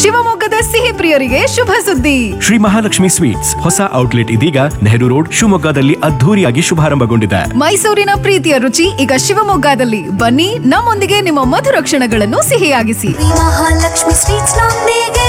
ಶಿವಮೊಗ್ಗದ ಸಿಹಿ ಪ್ರಿಯರಿಗೆ ಶುಭ ಸುದ್ದಿ ಶ್ರೀ ಮಹಾಲಕ್ಷ್ಮಿ ಸ್ವೀಟ್ಸ್ ಹೊಸ ಔಟ್ಲೆಟ್ ಇದೀಗ ನೆಹರು ರೋಡ್ ಶಿವಮೊಗ್ಗದಲ್ಲಿ ಅದ್ಧೂರಿಯಾಗಿ ಶುಭಾರಂಭಗೊಂಡಿದೆ ಮೈಸೂರಿನ ಪ್ರೀತಿಯ ರುಚಿ ಈಗ ಶಿವಮೊಗ್ಗದಲ್ಲಿ ಬನ್ನಿ ನಮ್ಮೊಂದಿಗೆ ನಿಮ್ಮ ಮಧುರ ಕ್ಷಣಗಳನ್ನು ಸಿಹಿಯಾಗಿಸಿ ಮಹಾಲಕ್ಷ್ಮಿ ಸ್ವೀಟ್ಸ್ ನೊಂದಿಗೆ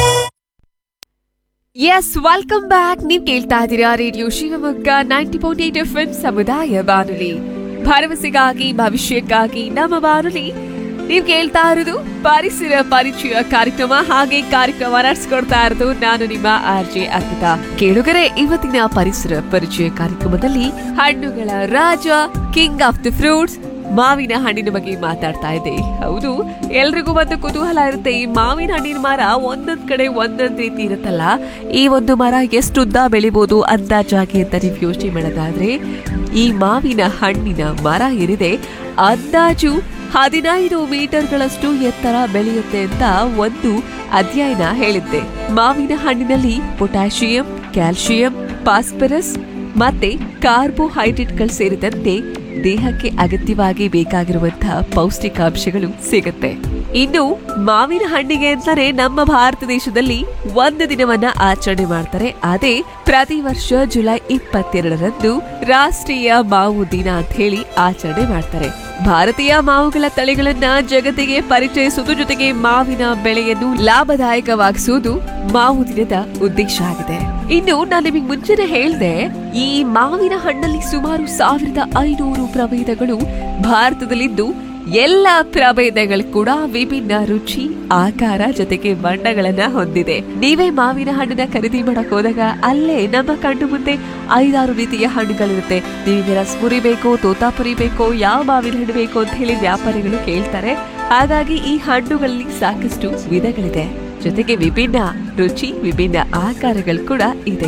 ಎಸ್ ವೆಲ್ಕಮ್ ಬ್ಯಾಕ್ ನೀವು ಕೇಳ್ತಾ ಇದ್ದೀರಾ radio Shivamogga ninety point eight F M ಸಮುದಾಯ ಬಾನುಲಿ ಭರವಸೆಗಾಗಿ ಭವಿಷ್ಯಕ್ಕಾಗಿ ನಮ್ಮ ಬಾನುಲಿ ನೀವು ಕೇಳ್ತಾ ಇರೋದು ಪರಿಸರ ಪರಿಚಯ ಕಾರ್ಯಕ್ರಮ ಹಾಗೆ ಕಾರ್ಯಕ್ರಮ ನಡೆಸ್ಕೊಡ್ತಾ ಇರೋದು ನಾನು ನಿಮ್ಮ ಆರ್ ಜೆ ಅರ್ಪಿತಾ ಕೇಳುಗರೆ ಇವತ್ತಿನ ಪರಿಸರ ಪರಿಚಯ ಕಾರ್ಯಕ್ರಮದಲ್ಲಿ ಹಣ್ಣುಗಳ ರಾಜ ಕಿಂಗ್ ಆಫ್ ದಿ ಫ್ರೂಟ್ಸ್ ಮಾವಿನ ಹಣ್ಣಿನ ಬಗ್ಗೆ ಮಾತಾಡ್ತಾ ಇದ್ದೆ ಹೌದು ಎಲ್ರಿಗೂ ಒಂದು ಕುತೂಹಲ ಇರುತ್ತೆ ಈ ಮಾವಿನ ಹಣ್ಣಿನ ಮರ ಒಂದೊಂದ್ ಕಡೆ ಒಂದೊಂದ್ ರೀತಿ ಇರುತ್ತಲ್ಲ ಈ ಒಂದು ಮರ ಎಷ್ಟು ಉದ್ದ ಬೆಳಿಬೋದು ಅಂದಾಜಾಗಿ ಅಂತ ನೀವು ಯೋಚನೆ ಮಾಡೋದಾದ್ರೆ ಈ ಮಾವಿನ ಹಣ್ಣಿನ ಮರ ಏನಿದೆ ಅಂದಾಜು ಹದಿನೈದು ಮೀಟರ್ಗಳಷ್ಟು ಎತ್ತರ ಬೆಳೆಯುತ್ತೆ ಅಂತ ಒಂದು ಅಧ್ಯಯನ ಹೇಳಿದ್ದೆ ಮಾವಿನ ಹಣ್ಣಿನಲ್ಲಿ ಪೊಟ್ಯಾಷಿಯಂ ಕ್ಯಾಲ್ಸಿಯಂ ಫಾಸ್ಫರಸ್ ಮತ್ತೆ ಕಾರ್ಬೋಹೈಡ್ರೇಟ್ಗಳು ಸೇರಿದಂತೆ ದೇಹಕ್ಕೆ ಅಗತ್ಯವಾಗಿ ಬೇಕಾಗಿರುವಂತಹ ಪೌಷ್ಟಿಕಾಂಶಗಳು ಸಿಗುತ್ತೆ ಇನ್ನು ಮಾವಿನ ಹಣ್ಣಿಗೆ ಅಂತಾನೆ ನಮ್ಮ ಭಾರತ ದೇಶದಲ್ಲಿ ಒಂದು ದಿನವನ್ನ ಆಚರಣೆ ಮಾಡ್ತಾರೆ ಅದೇ ಪ್ರತಿ ವರ್ಷ ಜುಲೈ ಇಪ್ಪತ್ತೆರಡರಂದು ರಾಷ್ಟ್ರೀಯ ಮಾವು ದಿನ ಅಂತ ಹೇಳಿ ಆಚರಣೆ ಮಾಡ್ತಾರೆ ಭಾರತೀಯ ಮಾವುಗಳ ತಳಿಗಳನ್ನ ಜಗತ್ತಿಗೆ ಪರಿಚಯಿಸುವುದು ಜೊತೆಗೆ ಮಾವಿನ ಬೆಳೆಯನ್ನು ಲಾಭದಾಯಕವಾಗಿಸುವುದು ಮಾವು ದಿನದ ಉದ್ದೇಶ ಆಗಿದೆ ಇನ್ನು ನಾನು ನಿಮಗೆ ಮುಂಚೆನೆ ಹೇಳ್ದೆ ಈ ಮಾವಿನ ಹಣ್ಣಲ್ಲಿ ಸುಮಾರು ಸಾವಿರದ ಐನೂರು ಪ್ರಭೇದಗಳು ಭಾರತದಲ್ಲಿದ್ದು ಎಲ್ಲ ಪ್ರಭೇದಗಳು ಕೂಡ ವಿಭಿನ್ನ ರುಚಿ ಆಕಾರ ಜೊತೆಗೆ ಬಣ್ಣಗಳನ್ನ ಹೊಂದಿದೆ ನೀವೇ ಮಾವಿನ ಹಣ್ಣನ್ನ ಖರೀದಿ ಮಾಡಕ್ ಹೋದಾಗ ಅಲ್ಲೇ ನಮ್ಮ ಕಣ್ಣು ಮುಂದೆ ಐದಾರು ರೀತಿಯ ಹಣ್ಣುಗಳಿರುತ್ತೆ ನಿಮಗೆ ರಸ್ಪುರಿ ಬೇಕೋ ತೋತಾಪುರಿ ಬೇಕೋ ಯಾವ ಮಾವಿನ ಹಣ್ಣು ಬೇಕು ಅಂತ ಹೇಳಿ ವ್ಯಾಪಾರಿಗಳು ಕೇಳ್ತಾರೆ ಹಾಗಾಗಿ ಈ ಹಣ್ಣುಗಳಲ್ಲಿ ಸಾಕಷ್ಟು ವಿಧಗಳಿದೆ ಜೊತೆಗೆ ವಿಭಿನ್ನ ರುಚಿ ವಿಭಿನ್ನ ಆಕಾರಗಳು ಕೂಡ ಇದೆ